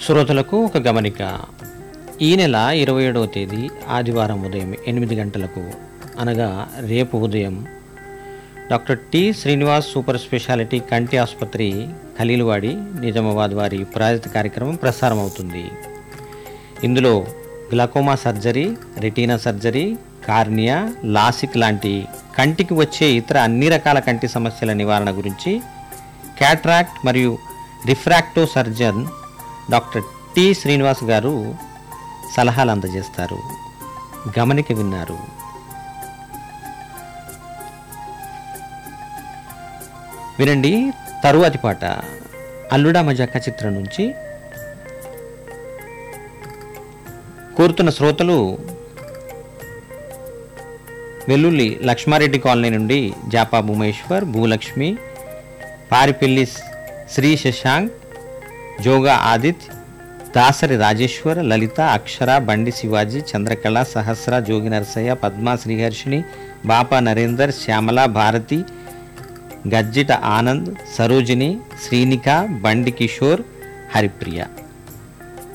శ్రోతలకు ఒక గమనిక ఈ నెల ఇరవై ఏడవ తేదీ ఆదివారం ఉదయం ఎనిమిది గంటలకు అనగా రేపు ఉదయం doctor T Srinivas super speciality కంటి ఆసుపత్రి ఖలీలువాడి నిజామాబాద్ వారి ప్రాజెక్ట్ కార్యక్రమం ప్రసారం అవుతుంది ఇందులో glaucoma surgery retina surgery cornea lasik లాంటి కంటికి వచ్చే ఇతర అన్ని రకాల కంటి సమస్యల నివారణ గురించి క్యాట్రాక్ట్ మరియు refractive surgeon doctor T Srinivas గారు సలహాలు అందజేస్తారు గమనిక విన్నారు వినండి తరువాతి పాట అల్లుడా మజాకా చిత్రం నుంచి కోరుతున్న శ్రోతలు వెల్లుల్లి లక్ష్మారెడ్డి కాలనీ నుండి జాపా భూమేశ్వర్ భూలక్ష్మి పారిపెల్లి శ్రీ శశాంక్ జోగా ఆదిత్ దాసరి రాజేశ్వర్ లలిత అక్షర బండి శివాజీ చంద్రకళ సహస్ర జోగి నరసయ్య పద్మ శ్రీహర్షిణి బాపా నరేందర్ శ్యామల భారతి గజ్జిట ఆనంద్ సరోజిని శ్రీనిక బండి కిషోర్ హరిప్రియ